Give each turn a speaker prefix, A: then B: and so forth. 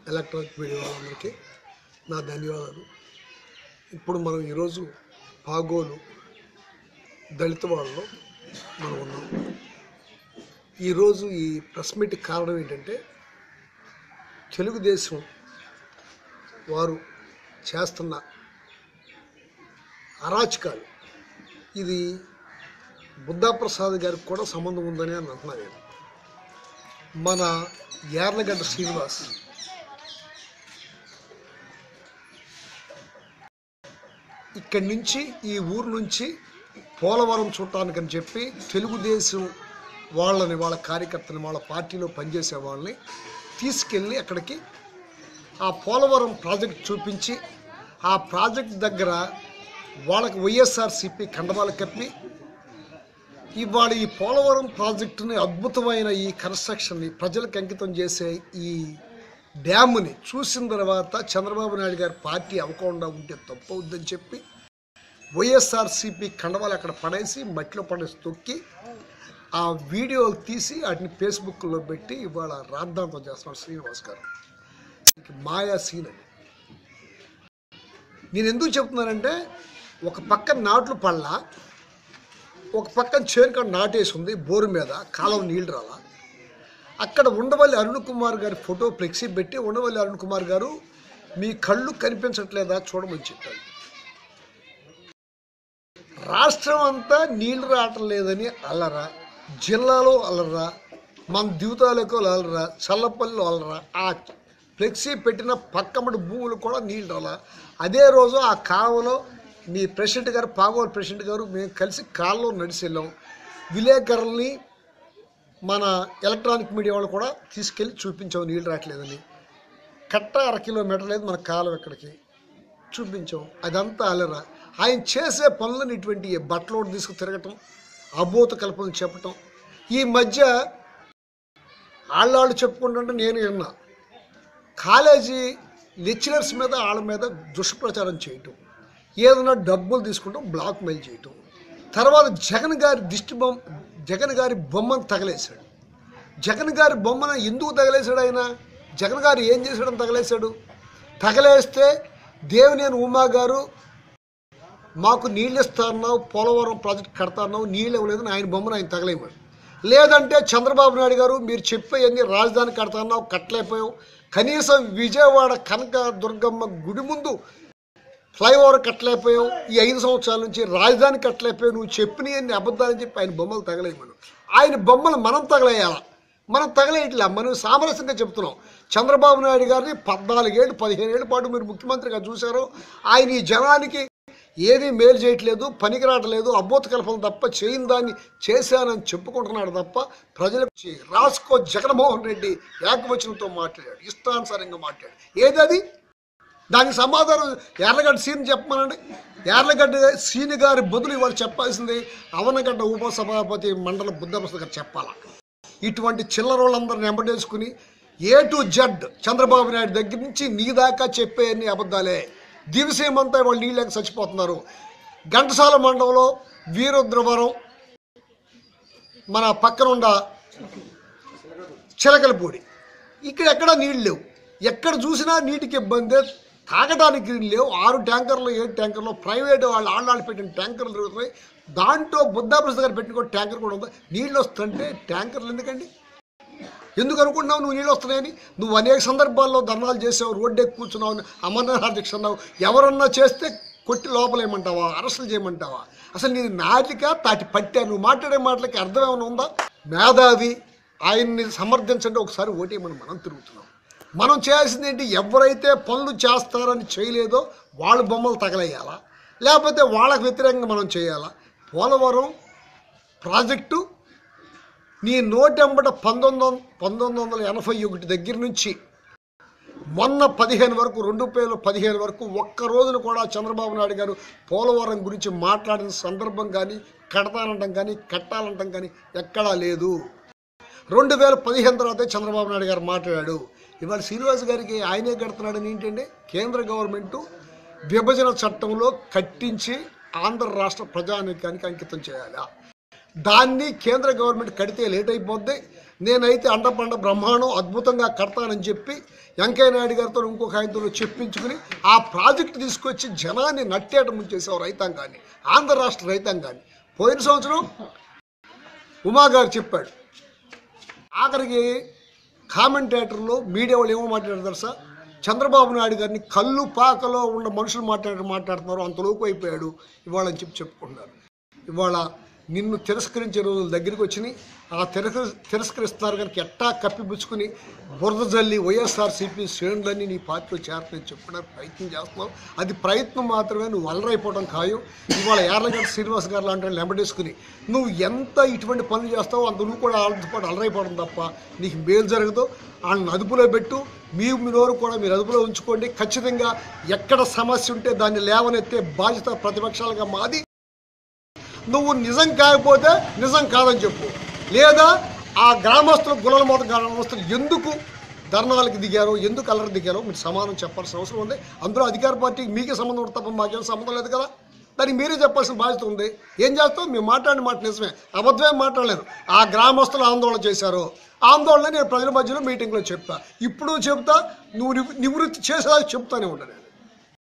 A: electronic media వాళ్ళందరికీ నా ధన్యవాదాలు ఇప్పుడు మనం ఈరోజు పాగోలు దళిత వాళ్ళలో మనం ఉన్నాం ఈరోజు ఈ ప్రెస్ మీట్ కారణం ఏంటంటే తెలుగుదేశం వారు చేస్తున్న అరాచకాలు ఇది బుద్ధాప్రసాద్ గారికి కూడా సంబంధం ఉందని అని అంటున్నాను నేను మన యార్లగడ్డ శ్రీనివాస్ ఇక్కడి నుంచి ఈ ఊరు నుంచి పోలవరం చూడటానికి అని చెప్పి తెలుగుదేశం వాళ్ళని వాళ్ళ కార్యకర్తని వాళ్ళ పార్టీలో పనిచేసే వాళ్ళని తీసుకెళ్ళి అక్కడికి ఆ పోలవరం ప్రాజెక్ట్ చూపించి ఆ ప్రాజెక్ట్ దగ్గర వాళ్ళకి వైఎస్ఆర్సిపి కండవాలు కప్పి ఇవాళ ఈ పోలవరం ప్రాజెక్టుని అద్భుతమైన ఈ కన్స్ట్రక్షన్ని ప్రజలకు అంకితం చేసే ఈ డ్యాముని చూసిన తర్వాత చంద్రబాబు నాయుడు గారి పార్టీ అవ్వకుండా ఉంటే తప్పు అవుద్దని చెప్పి వైఎస్ఆర్సిపి కండవాలు అక్కడ పడేసి మట్టిలో పడేసి తొక్కి ఆ వీడియోలు తీసి వాటిని ఫేస్బుక్లో పెట్టి ఇవాళ రాద్ధాంతం చేస్తున్నాడు శ్రీనివాస్ గారు ఇది మాయా సీన్ అని నేను ఎందుకు చెప్తున్నానంటే ఒక పక్క నాట్లు పళ్ళ ఒక పక్కన చేరుకాడ నాటేసి ఉంది బోరు మీద కాలం నీళ్ళు రాలా అక్కడ ఉండవల్లి అరుణ్ కుమార్ గారి ఫోటో ఫ్లెక్సీ పెట్టి ఉండవల్లి అరుణ్ కుమార్ గారు మీ కళ్ళు కనిపించట్లేదా చూడమని చెప్పారు రాష్ట్రం అంతా నీళ్లు రావటం లేదని అల్లరా జిల్లాలో అల్లరా మన జీవితాలకు అల్లరా చల్లపల్లిలో అల్లరా ఆ ఫ్లెక్సీ పెట్టిన పక్కమటి భూములు కూడా నీళ్ళు రాలా అదే రోజు ఆ కాలువలో మీ ప్రెసిడెంట్ గారు పాగోలు ప్రెసిడెంట్ గారు మేము కలిసి కాలువలో నడిచి వెళ్ళాం విలేకరుల్ని మన ఎలక్ట్రానిక్ మీడియా వాళ్ళు కూడా తీసుకెళ్ళి చూపించాం నీళ్ళు రావట్లేదని కట్ట అర కిలోమీటర్ లేదు మన కాలువ ఎక్కడికి చూపించాం అదంతా అలరా ఆయన చేసే పనులను ఇటువంటి బట్టలోడు తీసుకు తిరగటం అబోత కల్పన చెప్పటం ఈ మధ్య ఆళ్ళాళ్ళు చెప్పుకుంటుంటే నేను విన్నా కాలేజీ లెక్చరర్స్ మీద వాళ్ళ మీద దుష్ప్రచారం చేయటం ఏదైనా డబ్బులు తీసుకుంటాం బ్లాక్ మెయిల్ చేయటం తర్వాత జగన్ గారి దిష్టి బొమ్మ జగన్ గారి బొమ్మను తగలేశాడు జగన్ గారి బొమ్మను ఎందుకు తగలేశాడు ఆయన జగన్ గారు ఏం చేశాడని తగలేశాడు తగలేస్తే దేవినేని ఉమా గారు మాకు నీళ్ళు ఇస్తాన్నావు పోలవరం ప్రాజెక్ట్ కడతాన్నావు నీళ్ళు ఇవ్వలేదని ఆయన బొమ్మను ఆయన తగలేయమని లేదంటే చంద్రబాబు నాయుడు గారు మీరు చెప్పేయన్ని రాజధాని కడతాన్నావు కట్టలేకపోయావు కనీసం విజయవాడ కనక దుర్గమ్మ గుడి ముందు ఫ్లైఓవర్ కట్టలేకపోయావు ఈ ఐదు సంవత్సరాల నుంచి రాజధాని కట్టలేకపోయావు నువ్వు చెప్పినవన్నీ అబద్ధాలని చెప్పి ఆయన బొమ్మలు తగలేయమను ఆయన బొమ్మలు మనం తగలేయాలా మనం తగలేయట్లే మనం సామరస్యంగా చెప్తున్నాం చంద్రబాబు నాయుడు గారిని పద్నాలుగేళ్ళు పదిహేను ఏళ్ళ పాటు మీరు ముఖ్యమంత్రిగా చూశారు ఆయన ఈ జనానికి ఏమీ మేలు చేయట్లేదు పనికి రావట్లేదు అబ్బోత కల్పన తప్ప చేయని దాన్ని చేశానని చెప్పుకుంటున్నాడు తప్ప ప్రజలకు చే- రాసుకో జగన్మోహన్ రెడ్డి ఏకవచనంతో మాట్లాడాడు ఇష్టానుసారంగా మాట్లాడాడు ఏదది దానికి సమాధానం ఎర్రగడ్డ సీన్ చెప్పమనండి ఎర్రగడ్డ సీని గారి బదులు ఇవాళ చెప్పాల్సింది అవనగడ్డ ఉపసభాపతి మండల బుద్ధప్రసాద్ గారు చెప్పాలా ఇటువంటి చిల్లరోళ్ళందరిని వెంబడేసుకుని A to Z Chandrababu Naidu దగ్గర నుంచి నీ దాకా చెప్పే అన్ని అబద్ధాలే దివసేమంతా వాళ్ళు నీళ్ళకి చచ్చిపోతున్నారు ఘంటసాల మండలంలో వీరుద్రవరం మన పక్కనుండ చిలకలపూడి ఇక్కడ ఎక్కడ నీళ్ళు లేవు ఎక్కడ చూసినా నీటికి ఇబ్బంది తాగడానికి నీళ్ళు లేవు ఆరు ట్యాంకర్లు ఏడు ట్యాంకర్లు ప్రైవేట్ వాళ్ళు ఆళ్ళాళ్ళు పెట్టిన ట్యాంకర్లు తిరుగుతున్నాయి దాంట్లో బుద్ధాప్రసాద్ గారు పెట్టిన ట్యాంకర్ కూడా ఉంది నీళ్ళు వస్తుంటే ట్యాంకర్లు ఎందుకండి ఎందుకు అనుకుంటున్నావు నువ్వు నీళ్ళు వస్తున్నాయని నువ్వు అనేక సందర్భాల్లో ధర్నాలు చేసావు రోడ్డు ఎక్కి కూర్చున్నావు అమర్నాథ్ దీక్ష అన్నావు ఎవరన్నా చేస్తే కొట్టి లోపలేయమంటావా అరెస్టులు చేయమంటావా అసలు నీ నాటిక తాటి పట్టా నువ్వు మాట్లాడే మాటలకి అర్థం ఏమైనా ఉందా మేధావి ఆయన్ని సమర్థించండి ఒకసారి ఓటేయమని మనం తిరుగుతున్నాం మనం చేయాల్సింది ఏంటి ఎవరైతే పనులు చేస్తారని చేయలేదో వాళ్ళ బొమ్మలు తగలేయాలా లేకపోతే వాళ్ళకు వ్యతిరేకంగా మనం చేయాలా పోలవరం ప్రాజెక్టు నీ నోటెంబట పంతొమ్మిది వం- పంతొమ్మిది వందల ఎనభై ఒకటి దగ్గర నుంచి మొన్న పదిహేను వరకు రెండు వేల పదిహేను వరకు ఒక్క రోజున కూడా చంద్రబాబు నాయుడు గారు పోలవరం గురించి మాట్లాడిన సందర్భం కానీ కడతానంటాం కానీ కట్టాలంటాం కానీ ఎక్కడా లేదు రెండు వేల పదిహేను తర్వాత చంద్రబాబు నాయుడు గారు మాట్లాడాడు ఇవాళ శ్రీనివాస్ గారికి ఆయనే కడుతున్నాడని ఏంటంటే కేంద్ర గవర్నమెంటు విభజన చట్టంలో కట్టించి ఆంధ్ర రాష్ట్ర ప్రజానీకానికి అంకితం చేయాలి దాన్ని కేంద్ర గవర్నమెంట్ కడితే లేట్ అయిపోద్ది నేనైతే అండపండ బ్రహ్మాండం అద్భుతంగా కడతానని చెప్పి వెంకయ్య నాయుడు గారితో ఇంకొక ఆయనతో చెప్పించుకుని ఆ ప్రాజెక్టు తీసుకొచ్చి జనాన్ని నట్టేట ముంచేసావు రైతాంగాన్ని ఆంధ్ర రాష్ట్ర రైతాంగాన్ని పోయిన సంవత్సరం ఉమా గారు చెప్పాడు ఆఖరికి కామెంటేటర్లు మీడియా వాళ్ళు ఏమో మాట్లాడారు తెలుసా చంద్రబాబు నాయుడు గారిని కళ్ళు పాకలో ఉన్న మనుషులు మాట్లాడి మాట్లాడుతున్నారు అంతలోపు అయిపోయాడు ఇవాళ అని చెప్పి చెప్పుకుంటున్నారు ఇవాళ నిన్ను తిరస్కరించే రోజులు దగ్గరికి వచ్చినాయి ఆ తిరస్క తిరస్కరిస్తున్నారు కనుక ఎట్టా కప్పిపుచ్చుకుని బురద జల్లి వైఎస్ఆర్సీపీ శ్రేణులన్నీ నీ పార్టీలో చేరతని చెప్పడానికి ప్రయత్నం చేస్తున్నావు అది ప్రయత్నం మాత్రమే నువ్వు అలరైపోవడం ఖాయం ఇవాళ యార్లగడ్డ శ్రీనివాస్ గారు లాంటి వాళ్ళు వెంబడేసుకుని నువ్వు ఎంత ఇటువంటి పనులు చేస్తావో అంత నువ్వు కూడా వాళ్ళతో పాటు అలరైపోవడం తప్ప నీకు మేలు జరగదు వాళ్ళని అదుపులో పెట్టు మీ మీ నోరు కూడా మీరు అదుపులో ఉంచుకోండి ఖచ్చితంగా ఎక్కడ సమస్య ఉంటే దాన్ని లేవనెత్తే బాధ్యత ప్రతిపక్షాలుగా మాది నువ్వు నిజం కాకపోతే నిజం కాదని చెప్పు లేదా ఆ గ్రామస్తులు గులల మొద గ్రామస్తులు ఎందుకు ధర్నాలకు దిగారో ఎందుకు అల్లరి దిగారో మీరు సమానం చెప్పాల్సిన అవసరం ఉంది అందులో అధికార పార్టీకి మీకే సంబంధం ఉంటుంది తప్ప మాకేం సంబంధం లేదు కదా దానికి మీరే చెప్పాల్సిన బాధ్యత ఉంది ఏం చేస్తావు మేము మాట్లాడిన మాట నిజమే అబద్ధమే మాట్లాడలేరు ఆ గ్రామస్తులు ఆందోళన చేశారు ఆందోళన నేను ప్రజల మధ్యలో మీటింగ్లో చెప్తా ఇప్పుడు చెప్తా నువ్వు నివృ- నివృత్తి చేసేదాకా చెప్తానే ఉంటాను